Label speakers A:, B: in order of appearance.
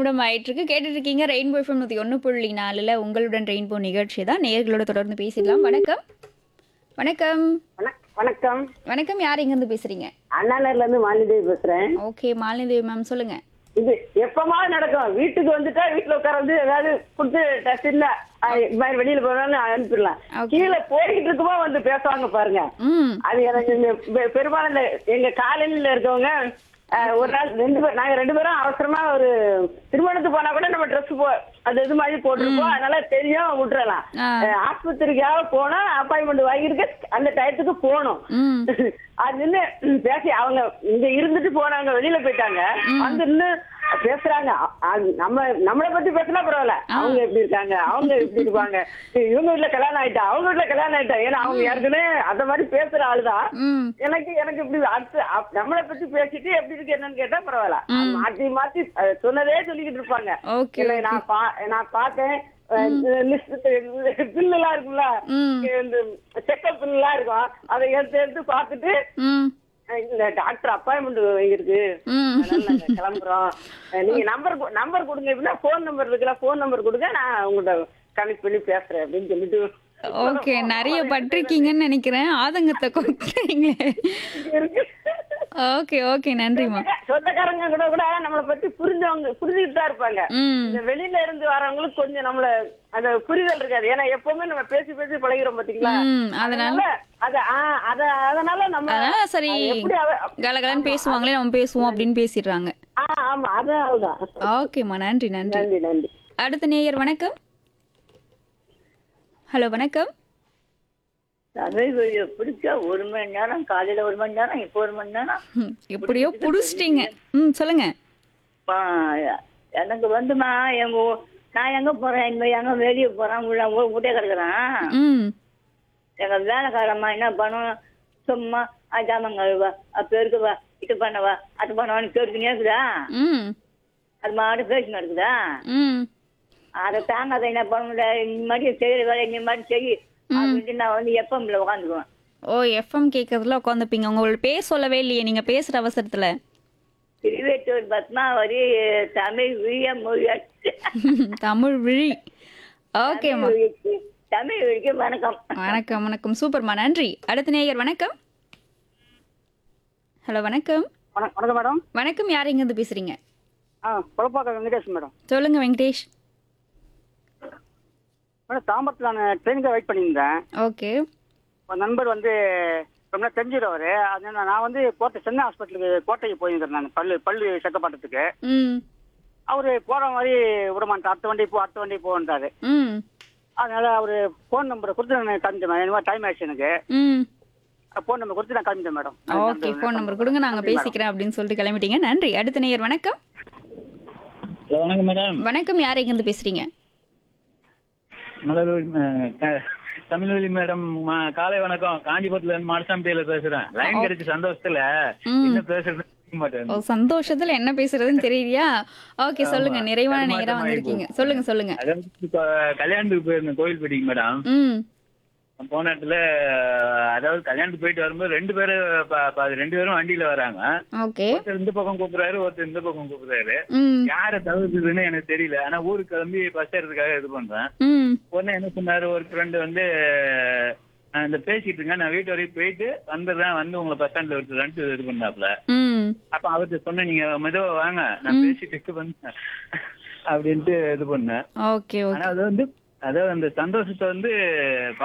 A: நிமிடம் ஆயிட்டு இருக்கு கேட்டுட்டு இருக்கீங்க ரெயின்போ எஃப்எம் நூற்றி ஒன்று புள்ளி நாலில் உங்களுடன் ரெயின்போ நிகழ்ச்சி தான் நேர்களோட தொடர்ந்து பேசிடலாம் வணக்கம் வணக்கம்
B: வணக்- வணக்கம்
A: வணக்கம் யார் எங்கேருந்து பேசுறீங்க
B: அண்ணாநகர்ல இருந்து மாலிதேவி பேசுறேன்
A: ஓகே மாலினி மேம் சொல்லுங்க
B: இது எப்பமா நடக்கும் வீட்டுக்கு வந்துட்டா வீட்டுல உட்கார வந்து ஏதாவது கொடுத்து டெஸ்ட் இல்ல அஹ் இது மாதிரி வெளியில போனாலும் அனுப்பிடலாம்
A: Okay.
B: கீழே போய்கிட்டு இருக்குமோ வந்து பேசுவாங்க பாருங்க
A: ம்
B: அது எனக்கு இந்த பெ- பெரும்பாலும் இந்த எங்க காலனில இருக்கவங்க அஹ், ஒரு நாள் ரெண்டு பேர் நாங்க ரெண்டு பேரும் அவசரமா ஒரு திருமணத்துக்கு போனா கூட நம்ம ட்ரெஸ் போ அது இது மாதிரி போட்டிருப்போம் அதனால தெரியும் விட்டுறலாம்
A: ஆ.
B: அஹ், ஆஸ்பத்திரிக்காக போனா அப்பாயின்மெண்ட் வாங்கியிருக்க அந்த டயத்துக்கு போகணும்
A: ம்
B: அது நின்னு ம், பேசி அவங்க இங்க இருந்துட்டு போனாங்க வெளியில போயிட்டாங்க வந்து நின்னு பேசுறாங்க அ- அது நம்ம நம்மளை பத்தி பேசினா பரவாயில்ல அவங்க எப்படி இருக்காங்க அவங்க எப்படி இருப்பாங்க இவங்க வீட்டுல கல்யாணம் ஆயிட்டா அவங்க வீட்டுல கல்யாணம் ஆயிட்டா ஏன்னா அவங்க ஏற்கனவே அந்த மாதிரி பேசுற ஆளுதான்
A: ம்
B: எனக்கு எனக்கு இப்படி அடுத்து அப்- நம்மளை பத்தி பேசிட்டு எப்படி இருக்கு என்னன்னு கேட்டா பரவாயில்ல மாத்தி மாத்தி அஹ், சொன்னதே சொல்லிக்கிட்டு இருப்பாங்க
A: ஓகே
B: இல்ல நான் பா நான் பார்த்தேன் லிஸ்ட் பில்லு எல்லாம் இருக்குல்ல
A: ம்
B: இந்த செக்கப் பில் எல்லாம் இருக்கும் அதை எடுத்து எடுத்து பார்த்துட்டு
A: ம்
B: அஹ் இந்த டாக்டர் அப்பாயின்மெண்ட் இருக்கு
A: ம்
B: அதனால நாங்க கிளம்புறோம் அஹ் நீங்க நம்பர் நம்பர் கொடுங்க எப்படின்னா ஃபோன் நம்பர் இருக்குல்ல ஃபோன் நம்பர் கொடுங்க நான் உங்கள்ட்ட கனெக்ட் பண்ணி பேசுறேன் அப்படின்னு சொல்லிட்டு
A: ஓகே நிறைய பட்டிருக்கீங்கன்னு நினைக்கிறேன் ஆதங்கத்தை கொடுக்குறீங்களே
B: இருக்கு
A: ஓகே ஓகே நன்றிம்மா
B: சொந்தக்காரங்க கூட கூட நம்மளை பத்தி புரிஞ்சவங்க புரிஞ்சுக்கிட்டு தான் இருப்பாங்க
A: ம்
B: இந்த வெளியில இருந்து வரவங்களுக்கு கொஞ்சம் நம்மள அந்த புரிதல் இருக்காது ஏன்னா எப்பவுமே நம்ம பேசி பேசி பழகிறோம் பாத்தீங்களா
A: ம் அதனால
B: அதனால அத ஆ, அத அதனால நம்ம
A: அதனால சரி
B: அது எப்படி அவ-
A: கலகலன்னு பேசுவாங்களே நம்ம பேசுவோம் அப்படின்னு பேசிடுறாங்க
B: ஆ ஆமா அதான் அதுதான்
A: ஓகேம்மா நன்றி நன்றி
B: நன்றி நன்றி
A: அடுத்த நேயர் வணக்கம் ஹலோ வணக்கம்
C: தமிழ் பிடிச்சா ஒரு மணி நேரம் காலையில ஒரு மணி நேரம் இப்போ ஒரு மணி நேரம்
A: ம், எப்படியோ புடிச்சிட்டீங்க ம் சொல்லுங்க
C: ஆ, எனக்கு வந்துமா எங்க ஊ- நான் எங்க போறேன் இங்க எங்க வெளியே போறேன் உள்ள ஊ- வீட்டே கிடக்குறேன்
A: ம்
C: எங்க வேலைக்காரம்மா என்ன பண்ணும் சும்மா அஜாமங்க கழுவா பெருக்குவா இது பண்ணவா அது பண்ணவான்னு கேட்டுக்கினே இருக்குதா
A: ம்
C: அது மாடு பேசின்னு இருக்குதா
A: ம்
C: அதை தாங்காத என்ன பண்ண முடியல இந்த மாதிரி செய்யற வேலை இந்த மாதிரி செய் அப்படின்ட்டு நான் வந்து எப்பம்ல உட்காந்துக்குவேன்
A: ஓ எஃப்எம் கேட்கறதுல உட்காந்துப்பீங்க உங்களோட பேர் சொல்லவே இல்லையே நீங்க பேசுற அவசரத்துல
C: திருவேட்டூர் பத்மாவதி தமிழ் விழிய மொழியாச்சு
A: தமிழ் விழி ஓகேம்மா
C: தமிழ் விழிக்கு வணக்கம்
A: வணக்கம் வணக்கம் சூப்பர்மா நன்றி அடுத்த நேயர் வணக்கம் ஹலோ வணக்கம்
B: வணக்கம் வணக்கம் மேடம்
A: வணக்கம் யார் எங்கேருந்து பேசுறீங்க
B: ஆ குழப்பாக்க வெங்கடேஷ் மேடம்
A: சொல்லுங்க வெங்கடேஷ்
B: மேடம் தாம்பரத்தில் நான் ட்ரெயினுக்கு வெயிட் பண்ணியிருந்தேன்
A: ஓகே
B: ஒரு நண்பர் வந்து ரொம்ப நாள் தெரிஞ்சிருவாரு அதனால நான் வந்து கோட்டை சென்னை ஹாஸ்பிட்டலுக்கு கோட்டைக்கு போயிருந்தேன் நான் பல்லு பல்லு செக்கப் பண்ணுறதுக்கு
A: ம்
B: அவரு போற மாதிரி விடமாட்டார் அடுத்த வண்டி போ அடுத்த வண்டி போன்றாரு
A: ம்
B: அதனால அவரு ஃபோன் நம்பரை கொடுத்து நான் கிளம்பிட்டேன் என்ன டைம் ஆயிடுச்சு எனக்கு
A: ம்
B: ஃபோன் நம்பர் கொடுத்து நான் கிளம்பிட்டேன் மேடம்
A: ஓகே ஃபோன் நம்பர் கொடுங்க நாங்க பேசிக்கிறேன் அப்படின்னு சொல்லிட்டு கிளம்பிட்டீங்க நன்றி அடுத்த நேயர் வணக்கம்
D: ஹலோ வணக்கம் மேடம்
A: வணக்கம் யார் எங்கேருந்து பேசுறீங்க
D: மலர்வழி அஹ், க- தமிழ்வழி மேடம் ம- காலை வணக்கம் காஞ்சிபுரத்துல இருந்து மாடசாமி டெய்லர் பேசுறேன் லைன் கிடைச்ச சந்தோஷத்துல
A: ம்.
D: என்ன பேசுறது தெரிய மாட்டேன்
A: ஓ சந்தோஷத்துல என்ன பேசுறதுன்னு தெரியலையா ஓகே சொல்லுங்க நிறைவான நேரா
D: தடுமாற்றமாயி
A: வந்திருக்கீங்க சொல்லுங்க சொல்லுங்க
D: அதாவது இப்ப கல்யாணத்துக்கு போயிருந்தேன் கோயில்பட்டிக்கு மேடம்
A: ம்
D: போன இடத்துல அதாவது கல்யாணத்துக்கு போயிட்டு வரும்போது ரெண்டு பேரும் ப- ப- ரெண்டு பேரும் வண்டியில வராங்க
A: ஓகே
D: ஒருத்தர் இந்த பக்கம் கூப்பிடுறாரு ஒருத்தர் இந்த பக்கம் கூப்பிடுறாரு
A: ம்
D: யாரை தவிர்த்துதுன்னு எனக்கு தெரியல ஆனா ஊருக்கு கிளம்பி பஸ் ஏறதுக்காக இது பண்றேன்
A: ம்
D: உடனே என்ன சொன்னாரு ஒரு ஃப்ரெண்டு வந்து அஹ், இந்த பேசிட்டு இருங்க நான் வீட்டு வரைக்கும் போயிட்டு வந்துடுறேன் வந்து உங்களை பஸ் ஸ்டாண்ட்ல விட்டுறேன்ட்டு இது பண்ணாப்ல
A: ம்
D: அப்ப அவர்கிட்ட சொன்னேன் நீங்க மெதுவா வாங்க நான் பேசிட்டு இது பண்ணேன் அப்படின்ட்டு இது பண்ணேன்
A: ஓகே ஓகே
D: ஆனா அது வந்து அதாவது அந்த சந்தோஷத்தை வந்து